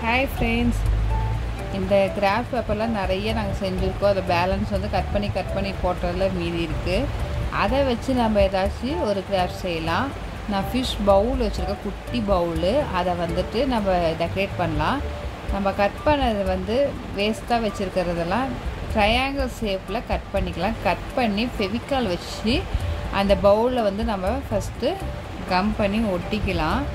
hi friends இந்த graph பேப்பர்லாம் நிறைய நாங்கள் செஞ்சுருக்கோம் அதை பேலன்ஸ் வந்து கட் பண்ணி கட் பண்ணி போட்டதில் மீதி இருக்குது அதை வச்சு நம்ம ஏதாச்சும் ஒரு கிராஃப்ட் செய்யலாம் நான் ஃபிஷ் பவுல் வச்சுருக்கேன் குட்டி பவுலு அதை வந்துட்டு நம்ம டெக்கரேட் பண்ணலாம் நம்ம கட் பண்ணது வந்து வேஸ்ட்டாக வச்சுருக்கிறதெல்லாம் ட்ரையாங்கிள் ஷேப்பில் கட் பண்ணிக்கலாம் கட் பண்ணி ஃபெவிக்கால் வச்சு அந்த பவுலில் வந்து நம்ம ஃபஸ்ட்டு கம் பண்ணி ஒட்டிக்கலாம்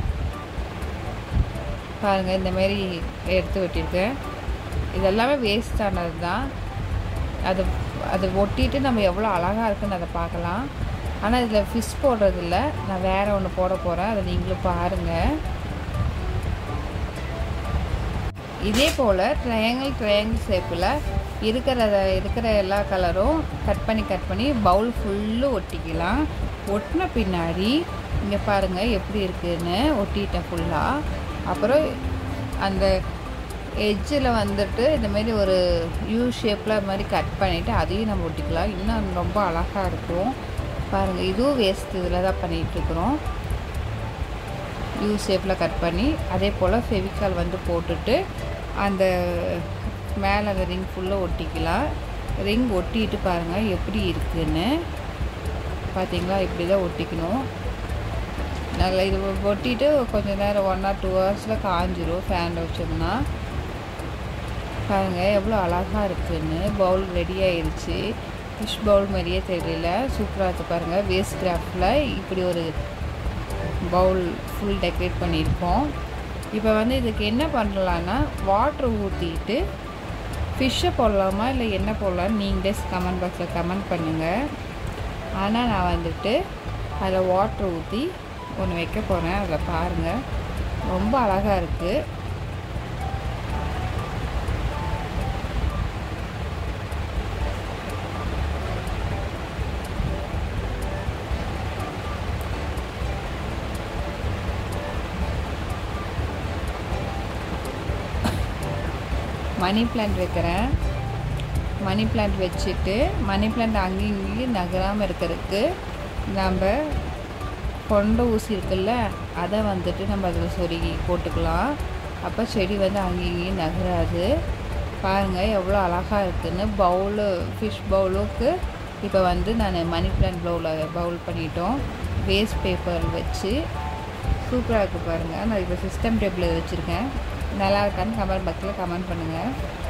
பாருங்கள் இந்த மாதிரி எடுத்து ஒட்டியிருக்கேன் இதெல்லாமே வேஸ்டானது தான் அது அதை ஒட்டிட்டு நம்ம எவ்வளோ அழகாக இருக்குன்னு அதை பார்க்கலாம் ஆனால் இதில் ஃபிஷ் போடுறதில்ல நான் வேறு ஒன்று போட போகிறேன் அதை நீங்களும் பாருங்கள் இதே போல் ட்ரையாங்கிள் ட்ரையாங்கிள் ஷேப்பில் இருக்கிறத இருக்கிற எல்லா கலரும் கட் பண்ணி கட் பண்ணி பவுல் ஃபுல்லு ஒட்டிக்கலாம் ஒட்டின பின்னாடி இங்கே பாருங்கள் எப்படி இருக்குதுன்னு ஒட்டிட்டேன் ஃபுல்லாக அப்புறம் அந்த எட்ஜில் வந்துட்டு இந்தமாரி ஒரு யூ ஷேப்பில் மாதிரி கட் பண்ணிவிட்டு அதையும் நம்ம ஒட்டிக்கலாம் இன்னும் ரொம்ப அழகாக இருக்கும் பாருங்கள் இதுவும் வேஸ்ட் இதில் தான் பண்ணிகிட்ருக்குறோம் யூ ஷேப்பில் கட் பண்ணி அதே போல் ஃபெவிக்கால் வந்து போட்டுட்டு அந்த மேலே அந்த ரிங் ஃபுல்லாக ஒட்டிக்கலாம் ரிங் ஒட்டிட்டு பாருங்கள் எப்படி இருக்குன்னு பார்த்தீங்களா இப்படி தான் ஒட்டிக்கணும் நல்லா இது ஒட்டிட்டு கொஞ்சம் நேரம் ஒன் ஆர் டூ ஹவர்ஸில் காஞ்சிரும் ஃபேனில் வச்சோம்னா பாருங்கள் எவ்வளோ அழகாக இருக்குன்னு பவுல் ரெடி ஆயிடுச்சு ஃபிஷ் பவுல் மாதிரியே தெரியல சூப்பராக இருக்குது பாருங்கள் வேஸ்ட் கிராஃப்டில் இப்படி ஒரு பவுல் ஃபுல் டெக்கரேட் பண்ணியிருக்கோம் இப்போ வந்து இதுக்கு என்ன பண்ணலான்னா வாட்ரு ஊற்றிட்டு ஃபிஷ்ஷை போடலாமா இல்லை என்ன போடலான்னு நீங்களே கமெண்ட் பாக்ஸில் கமெண்ட் பண்ணுங்கள் ஆனால் நான் வந்துட்டு அதில் வாட்ரு ஊற்றி ஒன்று வைக்க போகிறேன் அதில் பாருங்கள் ரொம்ப அழகாக இருக்குது மணி பிளான்ட் வைக்கிறேன் மணி பிளான்ட் வச்சுட்டு மணி பிளான்ட் அங்கேயும் இங்கேயும் நகராமல் இருக்கிறதுக்கு நம்ம கொண்ட ஊசி இருக்குல்ல அதை வந்துட்டு நம்ம அதில் சொருகி போட்டுக்கலாம் அப்போ செடி வந்து அங்கேயும் இங்கேயும் நகராது பாருங்கள் எவ்வளோ அழகாக இருக்குதுன்னு பவுலு ஃபிஷ் பவுலுக்கு இப்போ வந்து நான் மணி பிளான்ட் பவுலில் பவுல் பண்ணிட்டோம் வேஸ்ட் பேப்பர் வச்சு சூப்பராக இருக்குது பாருங்கள் நான் இப்போ சிஸ்டம் டேபிள் வச்சுருக்கேன் நல்லா இருக்கான்னு கமெண்ட் பாக்ஸில் கமெண்ட் பண்ணுங்கள்